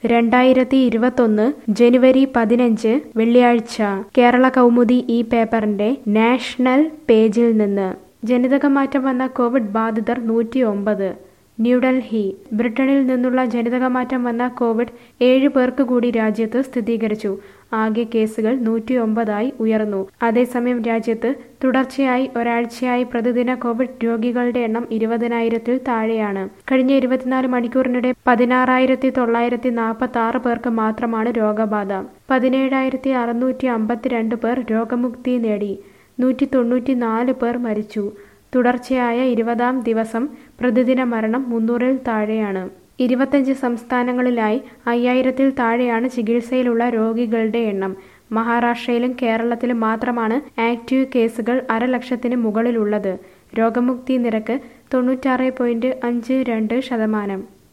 രണ്ടായിരത്തി ഇരുപത്തൊന്ന് ജനുവരി പതിനഞ്ച് വെള്ളിയാഴ്ച കേരള കൗമുദി ഈ പേപ്പറിന്റെ നാഷണൽ പേജിൽ നിന്ന് ജനിതകമാറ്റം വന്ന കോവിഡ് ബാധിതർ നൂറ്റിയൊമ്പത് ന്യൂഡൽഹി ബ്രിട്ടനിൽ നിന്നുള്ള ജനിതകമാറ്റം വന്ന കോവിഡ് ഏഴ് പേർക്ക് കൂടി രാജ്യത്ത് സ്ഥിരീകരിച്ചു ആകെ കേസുകൾ നൂറ്റിയൊമ്പതായി ഉയർന്നു അതേസമയം രാജ്യത്ത് തുടർച്ചയായി ഒരാഴ്ചയായി പ്രതിദിന കോവിഡ് രോഗികളുടെ എണ്ണം ഇരുപതിനായിരത്തിൽ താഴെയാണ് കഴിഞ്ഞ ഇരുപത്തിനാല് മണിക്കൂറിനിടെ പതിനാറായിരത്തി തൊള്ളായിരത്തി നാൽപ്പത്തി ആറ് പേർക്ക് മാത്രമാണ് രോഗബാധ പതിനേഴായിരത്തി അറുന്നൂറ്റി അമ്പത്തിരണ്ട് പേർ രോഗമുക്തി നേടി നൂറ്റി തൊണ്ണൂറ്റി നാല് പേർ മരിച്ചു തുടർച്ചയായ ഇരുപതാം ദിവസം പ്രതിദിന മരണം മുന്നൂറിൽ താഴെയാണ് ഇരുപത്തഞ്ച് സംസ്ഥാനങ്ങളിലായി അയ്യായിരത്തിൽ താഴെയാണ് ചികിത്സയിലുള്ള രോഗികളുടെ എണ്ണം മഹാരാഷ്ട്രയിലും കേരളത്തിലും മാത്രമാണ് ആക്റ്റീവ് കേസുകൾ അരലക്ഷത്തിന് മുകളിലുള്ളത് രോഗമുക്തി നിരക്ക് തൊണ്ണൂറ്റാറ് പോയിന്റ് അഞ്ച് രണ്ട് ശതമാനം